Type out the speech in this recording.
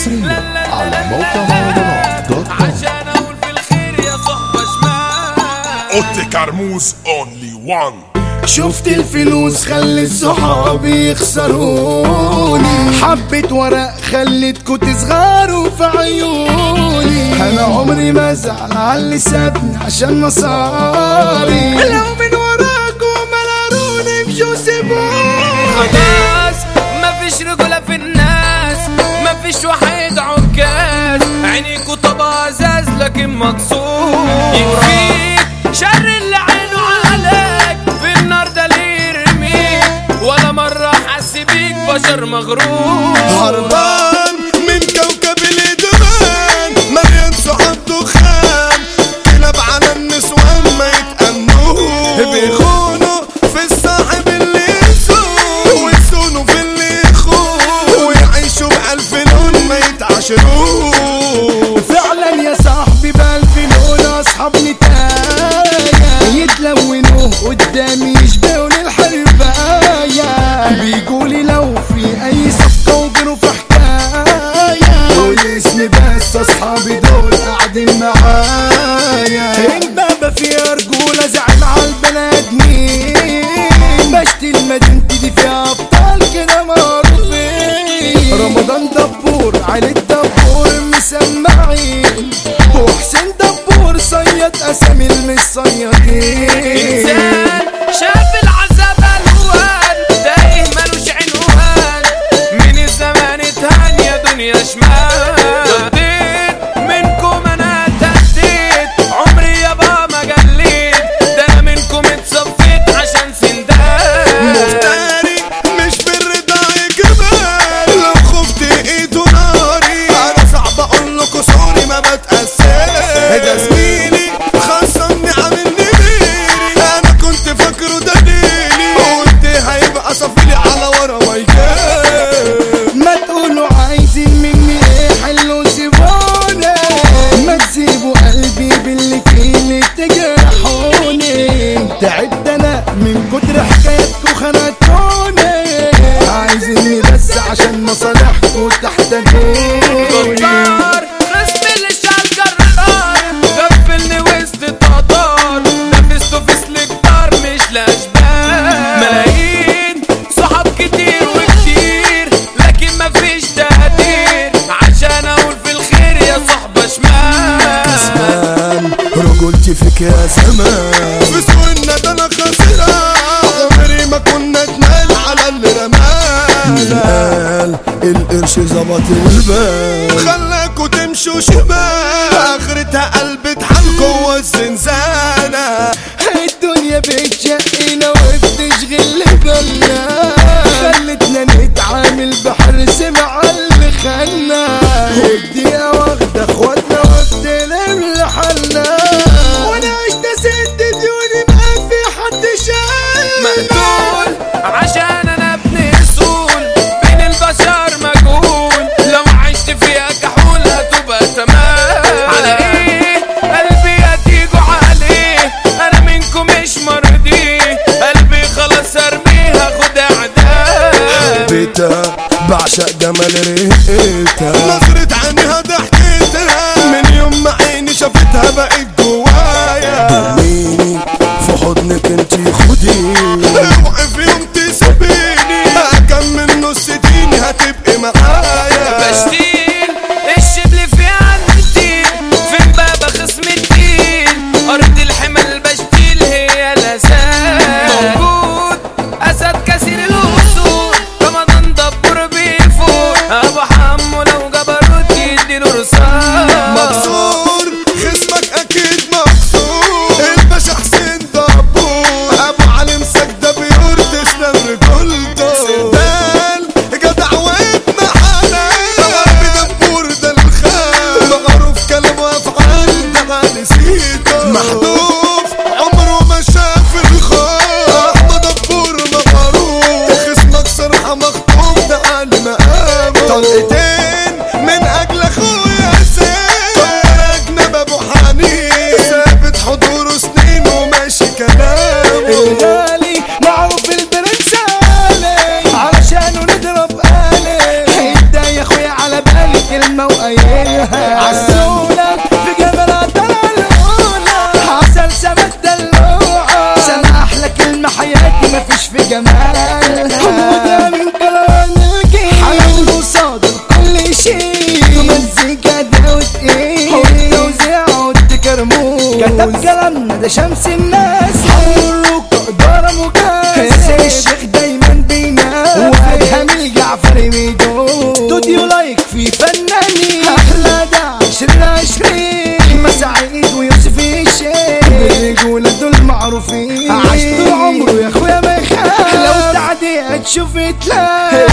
حصريا على موقع مهرجانات دوت كوم عشان اقول في الخير يا صحبة شمال اوتي كرموز اونلي وان شفت الفلوس خلت صحابي يخسروني حبة ورق خلتكوا تصغروا في عيوني انا عمري ما ازعل على اللي سابني عشان مصاري لو من وراكوا ملاروني مشوا سيبوني خلاص مفيش رجولة في الناس مفيش واحد عكاز عينيكوا طبع ازاز لكن مكسور يكفيك شر اللي عينه عليك في النار ده ليه يرميك ولا مرة حس بيك بشر مغرور هربان من كوكب الإدمان مليان صحاب دخان كلاب على النسوان ما يتأمنوه بيخونوا في الصاحب اللي يسوق ويسونوا في اللي يخون ويعيشوا بألف لون ما يتعاشروه فعلا يا صاحبي بألف لون أصحاب نتايا يتلونوا قدامي يشبهوا للحرباية بيقولي لو في أي صفقة وجروا في حكاية والاسم بس أصحابي دول قاعدين معايا البابا فيها رجولة زعل على البني آدمين بشتي المدينتي دي فيها أبطال كده معروفين رمضان دبور علي الدبور مسمعين وحسين دبور صياد أسامي المصيادين انسان شاف العذاب الوان تايه ملوش عنوان من الزمان اتهان يا دنيا شمال رديت منكم انا تهديت عمري يابا ما جليت ده انا منكم اتصفيت عشان سندان مفتري مش بالرضا كمان لو خفت ايده ناري انا صعب اقول لكوا سوري ما بتأثر ده زميلي خصمني عاملني بيري انا كنت فاكره ده ديني قلت هيبقى صفيلي على ورا ما يجاب ما تقولوا عايزين مني ايه حلو سيبوني ما تسيبوا قلبي باللي فيه اللي تجرحوني تعبت انا من كتر حكايتكوا خنقتوني عايزيني بس عشان مصالحكوا تحتاجوني غدار خصم اللي شال جرار غفلني وسط التقطار نفسته في سلكتار مش لاشبال ملايين صحاب كتير وكتير لكن مفيش تقدير عشان اقول في الخير يا صحبة شمال زمان رجولتي فيك يا زمان في سوينا ده انا خسران عمري ما كنا اتنال على اللي رمانا قال القرش ظبط البال خلاكوا تمشوا شمال اخرتها قلب حال جوه الزنزانة الدنيا بتشقينا وبتشغل بالنا خلتنا نتعامل بحرص مع اللي خلنا والدقيقة واخدة اخواتنا وبتلم لحالنا وانا عشت ست ديوني ما في حد شايل مقتول عشان انا ابن اصول بين البشر مجهول لو عشت فيها كحول هتبقى تمام على ايه قلبي هتيجوا عليه انا منكم مش مرضي قلبي خلاص ارميها خد اعدام حبيتها بعشق جمال ريحتها نظرة عينها ضحكتها من يوم ما عيني شافتها بقت جوايا ضميني في حضنك انتي خديني اوعي في يوم تسيبيني اكمل نص ديني هتبقي معايا بشتيل الشبل في عندي في بابا خصم الدين ارض الحمل بشتيل هي الاساس موجود اسد كثير الاسود رمضان دبر بيفوت ابو حمو لو جبروت يديله رصاص مكسور خصمك اكيد مكسور الباشا حسين دبور ابو علي مسك طب كلامنا ده شمس الناس عمرك إدارة مجاز الشيخ دايما بينام وأدهم الجعفري ميدو استوديو لايك في فنانين أحلى ده عشرين عشرين مساعيد ويوسف الشيخ الرجولة دول معروفين عاش طول عمره يا اخويا ما يخاف لو تعدي هتشوف تلاقي